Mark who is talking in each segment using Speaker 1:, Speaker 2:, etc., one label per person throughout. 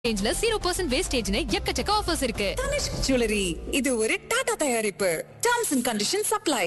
Speaker 1: ரேஞ்ச்ல zero percent வேஸ்டேஜ்னு எக்கச்சக்க offers இருக்கு
Speaker 2: Tanishq jewellery இது ஒரு டாடா தயாரிப்பு டர்ம்ஸ் அண்ட் கண்டிஷன் சப்ளை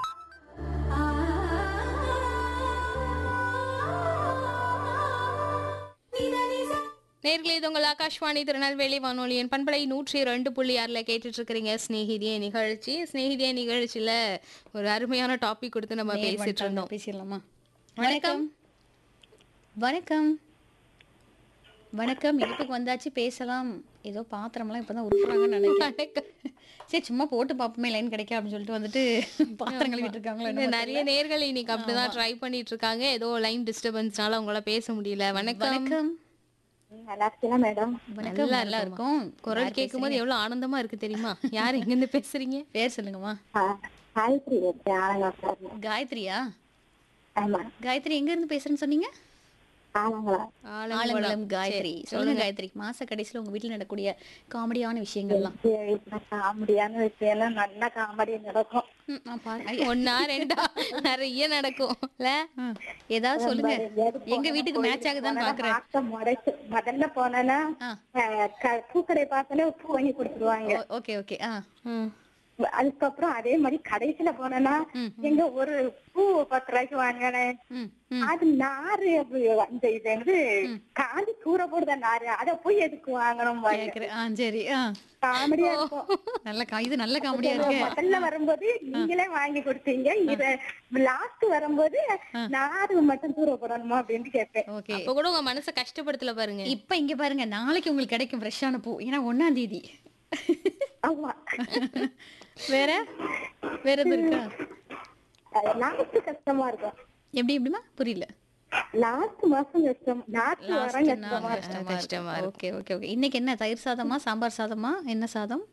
Speaker 3: நேர்களே இது உங்கள் ஆகாஷ்வாணி திருநெல்வேலி வானொலியின் பண்பலை நூற்றி ரெண்டு புள்ளி ஆறில் கேட்டுட்டு இருக்கிறீங்க ஸ்நேகிதிய நிகழ்ச்சி ஸ்நேகிதிய நிகழ்ச்சியில் ஒரு அருமையான டாபிக் கொடுத்து நம்ம
Speaker 4: நேர்
Speaker 3: பேசிட்டு
Speaker 4: வந்துட்டாங்க,
Speaker 3: இருந்தோம்
Speaker 4: பேசிடலாமா
Speaker 3: வணக்கம்.
Speaker 4: வணக்கம் வணக்கம் இடுப்புக்கு வந்தாச்சு பேசலாம் ஏதோ பாத்திரம்லாம் இப்பதான் உருட்டுறாங்கன்னு நினைக்கிறேன்
Speaker 3: வணக்கம்.
Speaker 4: சரி சும்மா போட்டு பாப்போமே லைன் கிடைக்கா அப்படின்னு சொல்லிட்டு வந்துட்டு பாத்திரம் கழுவிட்டு இருக்காங்களோ
Speaker 3: இந்த
Speaker 4: என்னமோ
Speaker 3: நிறைய நேர்கள் இன்னைக்கு அப்படிதான் ட்ரை பண்ணிட்டு இருக்காங்க ஏதோ லைன் டிஸ்டர்பன்ஸ்னால அவங்களால பேச முடியல
Speaker 4: தெரியல.
Speaker 3: வணக்கம்
Speaker 4: வணக்கம்
Speaker 5: நல்லா இருக்கீங்களா மேடம்
Speaker 4: வணக்கம்
Speaker 3: நல்லா
Speaker 4: நல்லா
Speaker 3: இருக்குமா?
Speaker 4: இருக்கும்
Speaker 3: குரல் கேட்கும்போது எவ்வளவு ஆனந்தமா இருக்கு தெரியுமா யார் எங்க இருந்து பேசுறீங்க
Speaker 4: பேர் சொல்லுங்கம்மா
Speaker 5: காயத்ரி இருக்கேன் ஆலங்கா
Speaker 4: காயத்ரியா
Speaker 5: ஆமா
Speaker 4: காயத்ரி எங்க இருந்து பேசுறேன்னு சொன்னீங்க
Speaker 5: ஆலங்களா
Speaker 4: ஆலங்குளம் காயத்ரி சொல்லுங்க காயத்ரி மாச கடைசியில உங்க வீட்டுல நடக்கக்கூடிய காமெடியான விஷயங்கள்லாம்
Speaker 5: காமெடியான விஷயம் நல்ல காமெடி நடக்கும்
Speaker 4: ம், நான் பாரு- ஐயா,
Speaker 3: ஒன்னா ரெண்டா நிறைய நடக்கும் இல்ல
Speaker 4: ம், ஏதாவது சொல்லுங்க எங்க வீட்டுக்கு மேட்ச் ஆகுதான்னு பாக்குறேன்
Speaker 5: மாசம் முறைச்சு முதல்ல போனேன்னா
Speaker 4: ஆ.
Speaker 5: அஹ், க- பூக்கடை பார்த்தோன்னே பூ வாங்கி கொடுத்துருவாங்க
Speaker 4: ஓகே ஓகே ஆ
Speaker 3: ம்.
Speaker 5: அதுக்கப்புறம் அதே மாதிரி கடைசியில போனேன்னா எங்க ஒரு பூ பத்து ரூபாய்க்கு வாங்கினேன்
Speaker 4: ம் ம்
Speaker 5: அது நாரு அப்படி அந்த இது வந்து காந்தி தூர போடுத நாரு அத போய் எதுக்கு வாங்கணும்
Speaker 4: கேக்குறேன் ஆ சரி ஆ
Speaker 5: காமெடியா இருக்கும்
Speaker 4: நல்ல கா இது நல்ல காமெடியா இருக்கு
Speaker 5: முதல்ல வரும்போது நீங்களே வாங்கி கொடுத்தீங்க இத லாஸ்ட் வரும்போது நாரு மட்டும் தூர போடணுமா அப்படின்னு கேட்பேன்
Speaker 4: ஓகே
Speaker 3: அப்ப கூட உங்க மனசை கஷ்டப்படுத்தல பாருங்க
Speaker 4: இப்ப இங்க பாருங்க நாளைக்கு உங்களுக்கு கிடைக்கும் ஃப்ரெஷ்ஷான பூ ஏன்னா ஒண்ணாம் தேதி
Speaker 5: ஆமா
Speaker 4: வேற வேற எதுவும் இருக்கா
Speaker 5: லாஸ்ட் கஷ்டமா இருக்கும்
Speaker 4: எப்படி எப்படிமா புரியல
Speaker 5: லாஸ்ட் மாசம் கஷ்டம் லாஸ்ட் வாரம் கஷ்டமா இருக்கும்
Speaker 3: கஷ்டமா
Speaker 4: ஓகே ஓகே ஓகே இன்னைக்கு என்ன தயிர் சாதமா சாம்பார் சாதமா என்ன சாதம்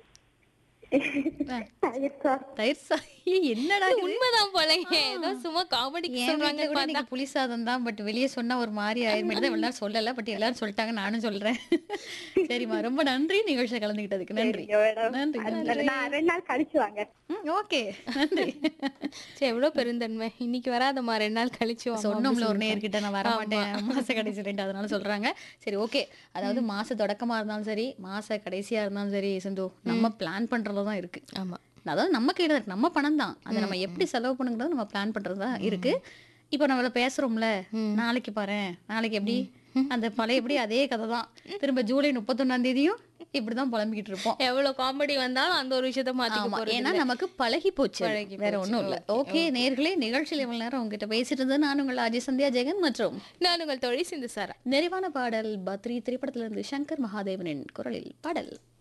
Speaker 5: தயிர் சாதம்.
Speaker 4: தயிர் சாதம் என்னடா இது?
Speaker 3: உண்மைதான் போலங்க ஏதோ சும்மா காமெடிக்கு
Speaker 4: என்
Speaker 3: சொல்றாங்க
Speaker 4: வீட்ல கூட இன்னைக்கு புளி சாதம் தான் பட் வெளியே சொன்னா ஒரு மாதிரி ஆயிருமே தான் இவ்வளவு நேரம் சொல்லல பட் எல்லாரும் சொல்லிட்டாங்க நானும் சொல்றேன் சரிம்மா ரொம்ப நன்றி நிகழ்ச்சியை கலந்துக்கிட்டதுக்கு நன்றி
Speaker 5: மேடம்.
Speaker 4: நன்றி
Speaker 5: அது
Speaker 4: நன்றி
Speaker 5: நான் ரெண்டு நாள் கழிச்சு வாங்க
Speaker 4: ஓகே நன்றி
Speaker 3: சரி எவ்வளவு பெருந்தன்மை இன்னைக்கு வராதம்மா ரெண்டு நாள் கழிச்சு வாம்மா
Speaker 4: சொன்னோம்ல
Speaker 3: அப்படின்னு
Speaker 4: ஒரு
Speaker 3: சொல்லிட்டாங்க.
Speaker 4: நேர்கிட்ட நான் வர மாட்டேன் மாச கடைசி ரெண்டு அதனால சொல்றாங்க சரி ஓகே அதாவது மாச தொடக்கமா இருந்தாலும் சரி மாச கடைசியா இருந்தாலும் சரி சிந்து நம்ம பிளான் பண்றதுல தான் இருக்கு
Speaker 3: ஆமா
Speaker 4: அதாவது நம்ம கையில இருக்கு நம்ம பணம் தான் அதை நம்ம எப்படி செலவு பண்ணுங்கிறது நம்ம பிளான் பண்றதா இருக்கு இப்போ நம்மள பேசுறோம்ல நாளைக்கு பாரு நாளைக்கு எப்படி அந்த பழைய எப்படி அதே கதை தான் திரும்ப ஜூலை முப்பத்தொன்னாம் தேதியும் இப்படிதான் புலம்பிக்கிட்டு இருப்போம்
Speaker 3: எவ்வளவு காமெடி வந்தாலும் அந்த ஒரு விஷயத்த மாத்திக்க
Speaker 4: ஆமா
Speaker 3: போறது
Speaker 4: ஏன்னா
Speaker 3: இல்ல.
Speaker 4: நமக்கு பழகி போச்சு அது.
Speaker 3: பழகி
Speaker 4: வேற
Speaker 3: போச்சு.
Speaker 4: ஒண்ணும் இல்ல ஓகே நேர்களே நிகழ்ச்சியில் இவ்வளவு நேரம் உங்ககிட்ட பேசிட்டு இருந்தது நான் உங்கள் அஜய் சந்தியா ஜெகன் மற்றும்
Speaker 3: நான் உங்கள் தொழில் சிந்து சாரா
Speaker 4: நிறைவான பாடல் பத்ரி திரைப்படத்திலிருந்து சங்கர் மகாதேவனின் குரலில் பாடல்